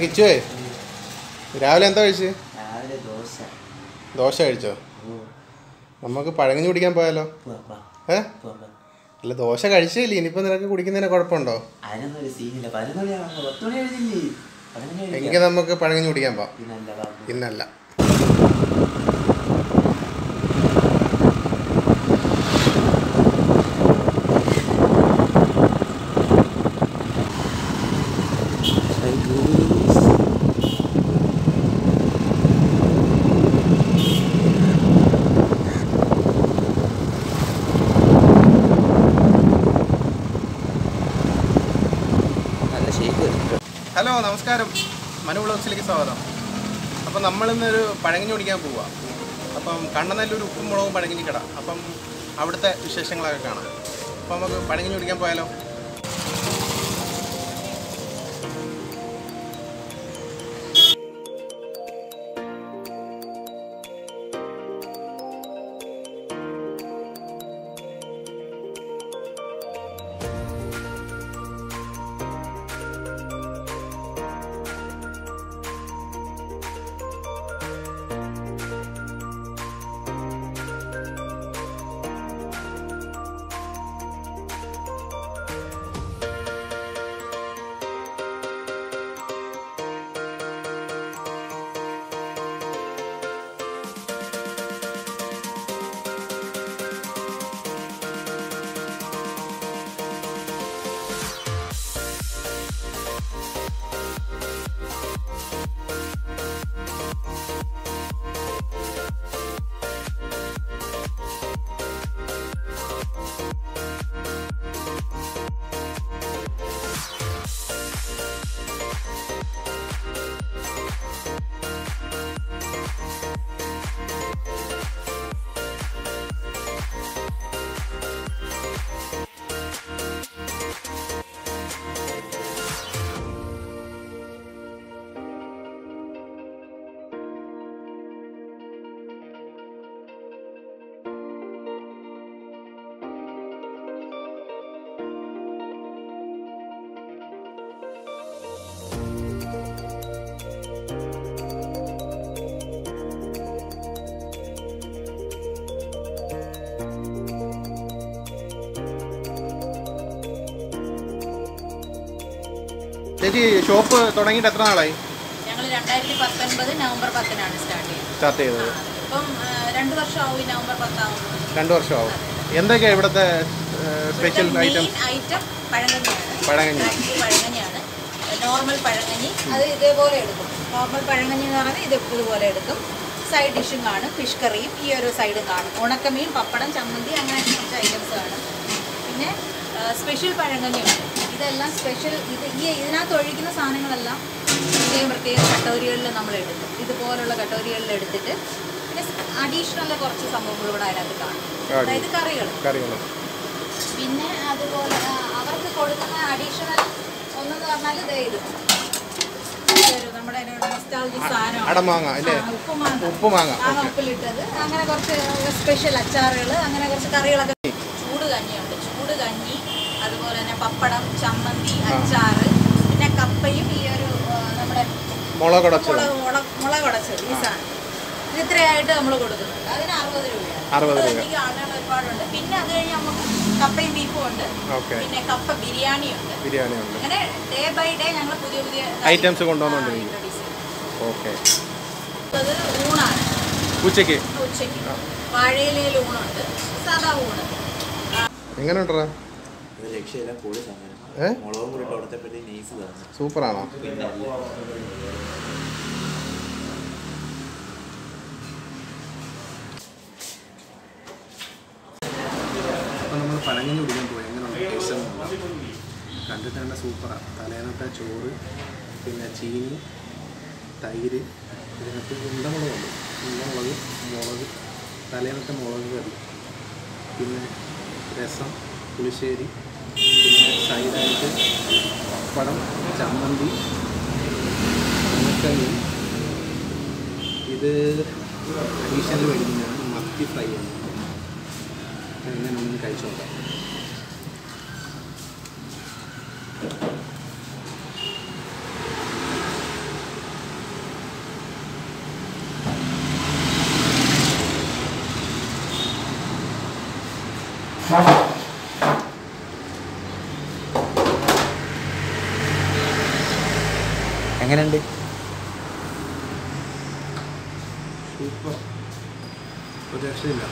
കിച്ചുവേ രാവിലെ എന്താ കഴിച്ച് രാവിലെ ദോശ ദോശ കഴിച്ചോ ഓ നമുക്ക് പഴങ്ങഞ്ഞു കുടിക്കാൻ പോയാലോ പോവാം, വാ, ഏ പോവാം, വാ. അല്ല ദോശ കഴിച്ചില്ലേ ഇനിയിപ്പോൾ നിനക്ക് കുടിക്കുന്നതിന് കുഴപ്പമുണ്ടോ അതിനൊന്നും ഒരു സീനില്ല പതിനൊന്ന് മണിയാണോ പത്ത് മണി കഴിഞ്ഞില്ലേ പതിനൊന്ന് മണി എങ്കിൽ നമുക്ക് പഴങ്ങഞ്ഞു കുടിക്കാൻ പോവാം പിന്നല്ല വാ, പോ. ഇന്നല്ല നല്ല ഷേക്ക് ഹലോ നമസ്കാരം മനു ബ്ലോഗ്സിലേക്ക് സ്വാഗതം അപ്പം നമ്മളിന്നൊരു പഴങ്ങഞ്ഞു കുടിക്കാൻ പോവുക അപ്പം കണ്ണനല്ലൊരു ഉപ്പും മുളകും പഴങ്ങഞ്ഞി കട അപ്പം അവിടുത്തെ വിശേഷങ്ങളൊക്കെ കാണാം അപ്പം നമുക്ക് പഴങ്ങഞ്ഞു കുടിക്കാൻ പോയാലോ ചേച്ചി ഷോപ്പ് തുടങ്ങിയിട്ട് എത്ര നാളായി ഞങ്ങൾ രണ്ടായിരത്തി പത്തൊൻപത് നവംബർ പത്തിനാണ് സ്റ്റാർട്ട് ചെയ്തത് സ്റ്റാർട്ട് ചെയ്തത് ആ, ഇപ്പം ആ, രണ്ട് വർഷമാവും ഈ നവംബർ പത്താവുമ്പോൾ രണ്ട് വർഷമാവും എന്തൊക്കെയാണ് ഇവിടുത്തെ സ്പെഷ്യൽ ഇവിടുത്തെ ഐറ്റംസ് മെയിൻ ഐറ്റം പഴങ്കഞ്ഞിയാണ് പഴങ്കഞ്ഞി. ആക്ച്വലി പഴങ്കഞ്ഞിയാണ് നോർമൽ പഴങ്കഞ്ഞി അത് ഇതേപോലെ എടുക്കും നോർമൽ പഴങ്കഞ്ഞി എന്ന് പറയുന്നത് ഇത് ഇതുപോലെ എടുക്കും സൈഡ് ഡിഷും കാണും ഫിഷ് കറിയും ഈ ഒരു സൈഡും കാണും ഉണക്കമീൻ പപ്പടം ചമ്മന്തി അങ്ങനെ കുറച്ച് ഐറ്റംസ് കാണും പിന്നെ സ്പെഷ്യൽ പഴങ്കഞ്ഞിയുണ്ട് ഇതെല്ലാം സ്പെഷ്യൽ ഇത് ഈ ഇതിനകത്ത് ഒഴിക്കുന്ന സാധനങ്ങളെല്ലാം പ്രത്യേകം പ്രത്യേകം കട്ടോരികളിൽ നമ്മൾ എടുക്കും ഇതുപോലുള്ള കട്ടോരികളിൽ എടുത്തിട്ട് പിന്നെ അഡീഷണൽ കുറച്ച് സംഭവങ്ങൾ കൂടെ അതിനകത്ത് കാണും അതായത് കറികൾ കറികൾ പിന്നെ അതുപോലെ ആ, അവർക്ക് കൊടുക്കുന്ന അഡീഷണൽ ഒന്നെന്ന് പറഞ്ഞാൽ ദേ ഇത് ഇതൊരു നമ്മുടെ നൊസ്റ്റാൾജിക് സാധനമാണ് അടമാങ്ങ അല്ലേ ആ, ഉപ്പുമാങ്ങ ഉപ്പുമാങ്ങ മാങ്ങ ഓക്കെ ഉപ്പിലിട്ടത് അങ്ങനെ കുറച്ച് സ്പെഷ്യൽ അച്ചാറുകൾ അങ്ങനെ കുറച്ച് കറികളൊക്കെ ചൂട് കഞ്ഞിയുണ്ട് ചൂട് കഞ്ഞി അതുപോലെ തന്നെ പപ്പടം ചമ്മന്തി അച്ചാറ് പിന്നെ കപ്പയും ഈ ഒരു ആ, നമ്മുടെ മുളക് ഉടച്ചത് മുളക് മുളക് മുളക് ഉടച്ചത് ഈ സാധനം ഇത് ഇത്രയായിട്ട് നമ്മൾ കൊടുക്കുന്നുണ്ട് അതിന് അറുപത് രൂപയാണ് അറുപത് രൂപ. എനിക്ക് ആളുകൾ ഒരുപാടുണ്ട് പിന്നെ അത് കഴിഞ്ഞ് നമുക്ക് കപ്പയും ബീഫും ഉണ്ട് ഓക്കെ പിന്നെ കപ്പ ബിരിയാണി ഉണ്ട് ബിരിയാണി ഉണ്ട് അങ്ങനെ ഡേ ബൈ ഡേ ഞങ്ങൾ പുതിയ പുതിയ Items കൊണ്ടുവന്നുകൊണ്ടിരിക്കും. ആ, introduce ചെയ്യും. ഓക്കെ അത് ഊണാണ് ഉച്ചയ്ക്ക് ഉച്ചയ്ക്ക് വാഴയിലയിൽ ഊണുണ്ട് സാധാ ഊണ് എങ്ങനെയുണ്ടടാ ഒരു രക്ഷയില്ല കൂടി സമയം ഏ മുളകും കൂടി ഇട്ട് കൊടുത്തപ്പോഴത്തേക്ക് നെയ്സ് തന്നു സൂപ്പറാണോ പിന്നെ അപ്പോൾ നമ്മൾ പഴങ്ങഞ്ഞി കുടിക്കാൻ പോയി എങ്ങനെയുണ്ട് ടേസ്റ്റ് നോക്കാം കണ്ടിട്ട് തന്നെ സൂപ്പറാണ് തലേന്നത്തെ ചോറ് പിന്നെ ചീനി തൈര് ഇതിനകത്ത് ഉണ്ടമുളകുണ്ട് ഉണ്ടമുളക് മുളക് തലേന്നത്തെ മുളക് കറി പിന്നെ രസം പുളിശ്ശേരി പിന്നെ സൈഡായിട്ട് പപ്പടം ചമ്മന്തി ഉണക്കമീൻ ഇത് അഡീഷണൽ മേടിക്കുന്നതാണ് മത്തി ഫ്രൈ ആണ് എങ്ങനെ ഒന്ന് കഴിച്ചു നോക്കാം എങ്ങനെയുണ്ട് സൂപ്പർ ഒരു രക്ഷയില്ല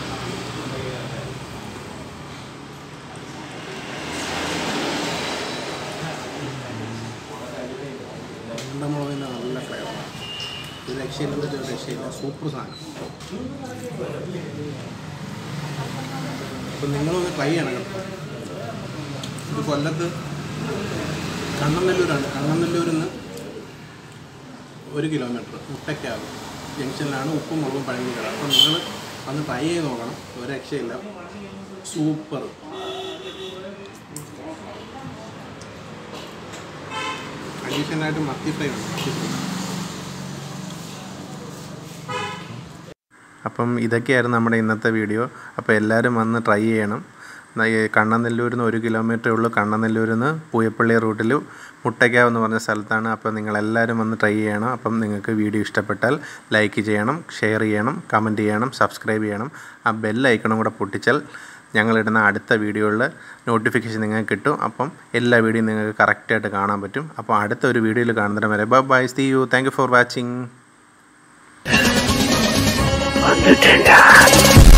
ഉണ്ടമുളകിൻ്റെ നല്ല ഫ്ലേവറാണ് ഒരു രക്ഷയില്ല ഒരു രക്ഷയില്ല സൂപ്പർ സാധനം അപ്പം നിങ്ങളൊന്ന് ട്രൈ ചെയ്യണം കേട്ടോ ഇത് കൊല്ലത്ത് കണ്ണനെല്ലൂരാണ് കണ്ണനെല്ലൂരിൽ നിന്ന് ഒരു കിലോമീറ്റർ മുട്ടയ്ക്കാവ് ജംഗ്ഷനിലാണ് ഉപ്പും മുളകും പഴങ്ങി കട അപ്പോൾ നിങ്ങൾ അന്ന് ട്രൈ ചെയ്ത് നോക്കണം ഒരു രക്ഷയില്ല സൂപ്പർ അഡീഷണലായിട്ട് മത്തി ഫ്രൈ ഉണ്ട് മത്തി ഫ്രൈ അപ്പം ഇതൊക്കെയായിരുന്നു നമ്മുടെ ഇന്നത്തെ വീഡിയോ അപ്പോൾ എല്ലാവരും വന്ന് ട്രൈ ചെയ്യണം ന- ഈ കണ്ണനെല്ലൂരിൽ നിന്ന് ഒരു കിലോമീറ്ററേ ഉള്ളൂ കണ്ണനെല്ലൂരിൽ നിന്ന് പൂയപ്പള്ളി റൂട്ടിൽ മുട്ടയ്ക്കാവ് എന്ന് പറഞ്ഞ സ്ഥലത്താണ് അപ്പോൾ നിങ്ങളെല്ലാവരും വന്ന് ട്രൈ ചെയ്യണം അപ്പം നിങ്ങൾക്ക് വീഡിയോ ഇഷ്ടപ്പെട്ടാൽ ലൈക്ക് ചെയ്യണം ഷെയർ ചെയ്യണം കമൻറ്റ് ചെയ്യണം സബ്സ്ക്രൈബ് ചെയ്യണം ആ ബെൽ ഐക്കണും കൂടെ പൊട്ടിച്ചാൽ ഞങ്ങളിടുന്ന അടുത്ത വീഡിയോകളിൽ നോട്ടിഫിക്കേഷൻ നിങ്ങൾക്ക് കിട്ടും അപ്പം എല്ലാ വീഡിയോയും നിങ്ങൾക്ക് കറക്റ്റായിട്ട് കാണാൻ പറ്റും അപ്പോൾ അടുത്ത ഒരു വീഡിയോയിൽ കാണുന്നതിന് വരെ bye bye see you thank you for watching വന്നിട്ടുണ്ട്